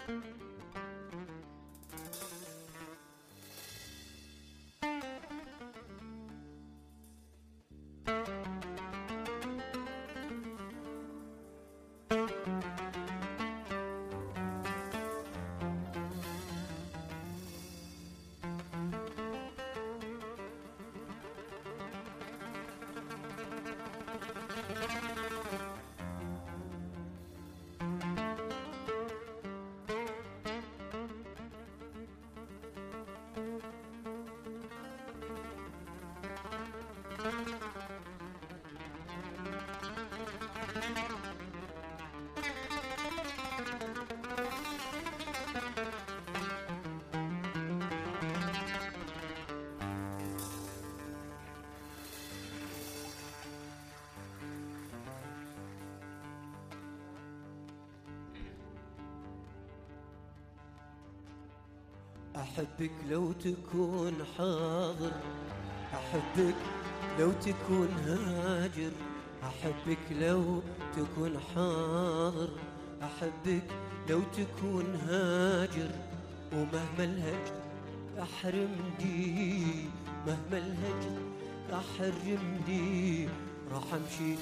أحبك لو تكون حاضر أحبك لو تكون هاجر أحبك لو تكون حاضر أحبك لو تكون هاجر ومهما الهجر أحرمني مهما الهجر أحرمني راح أمشي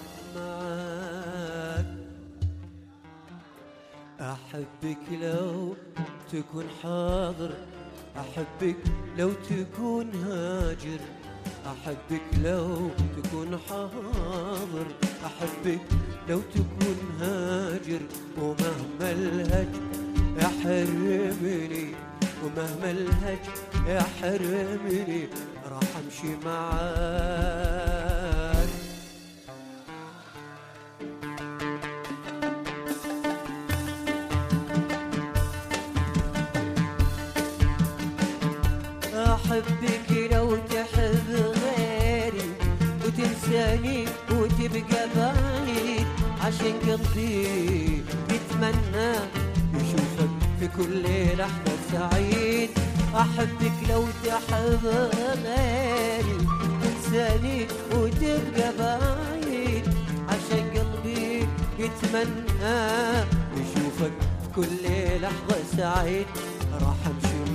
معاك أحبك لو تكون حاضر أحبك لو تكون هاجر أحبك لو تكون حاضر أحبك لو تكون هاجر ومهما الهجر يحرمني ومهما الهجر يحرمني راح أمشي معاك أحبك لو تحب غيري وتنساني وتبقى بالي عشان قلبي يتمنى يشوفك في كل لحظة سعيد أحبك لو تحب غيري تنساني وتبقى بعيد عشان قلبي يتمنى يشوفك في كل لحظة سعيد راح امشي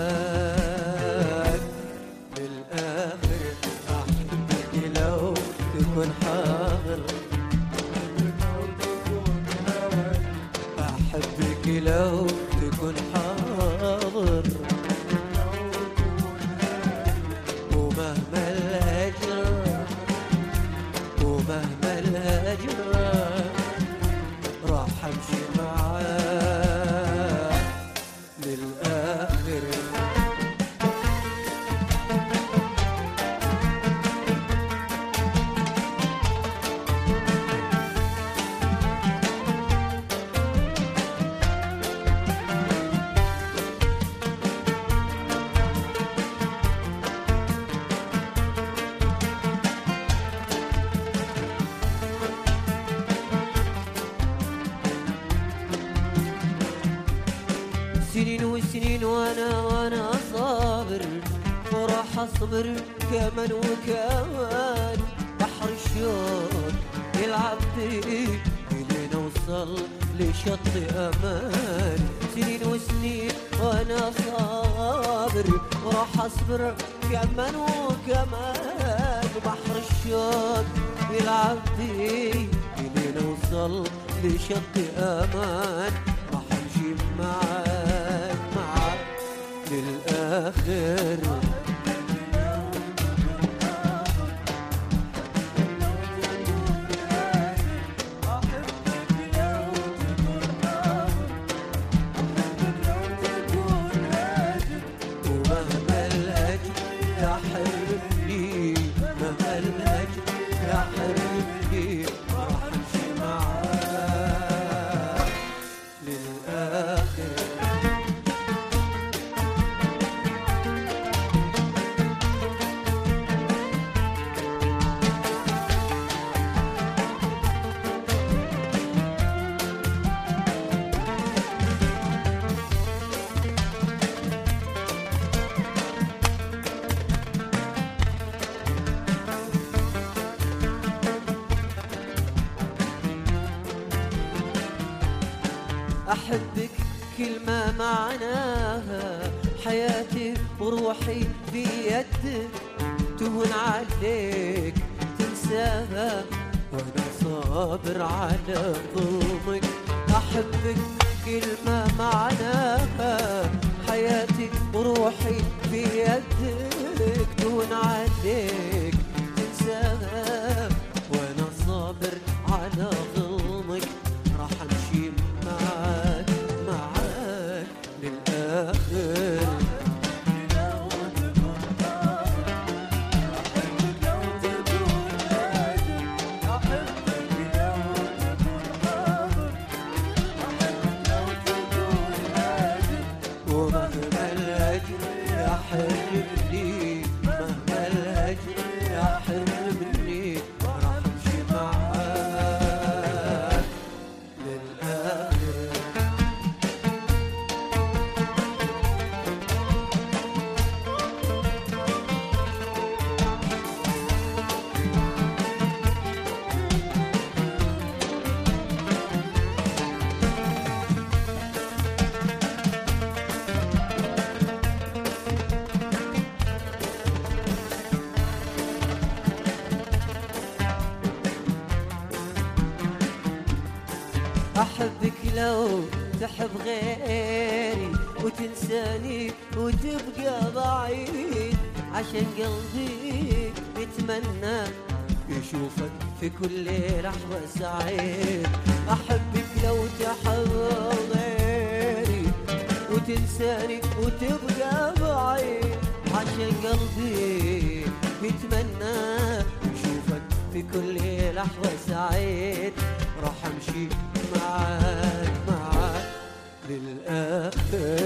معاك للآخر أحبك لو تكون حاضر أحبك لو تكون حاضر ومهما الهجر ومهما الهجر راح امشي معاك للآخر سنين وسنين وانا وانا صابر وراح اصبر كمان وكمان بحر الشوق يلعب بي لين اوصل لشط امان سنين وسنين وانا صابر وراح اصبر كمان وكمان بحر الشوق يلعب بي لين اوصل لشط امان راح امشي معاك معاك للاخر ومهما الهجر يحرمني مهما الهجر يحرمني راح امشي معاك للاخر أحبك كلمة معناها حياتي وروحي بيدك تهون عليك تنساها وانا صابر على ظلمك احبك كلمة معناها حياتي وروحي بيدك تهون عليك تنساها وانا صابر على ظلمك راح امشي معاك معاك للاخر ومهما الهجر يحرمني مهما الهجر يحرمني راح امشي معاك للاخر أحبك لو تحب غيري وتنساني وتبقى بعيد عشان قلبي يتمنى يشوفك في كل لحظة سعيد أحبك لو تحب غيري وتنساني وتبقى بعيد عشان قلبي يتمنى يشوفك في كل لحظة سعيد راح امشي معاك معاك للآخر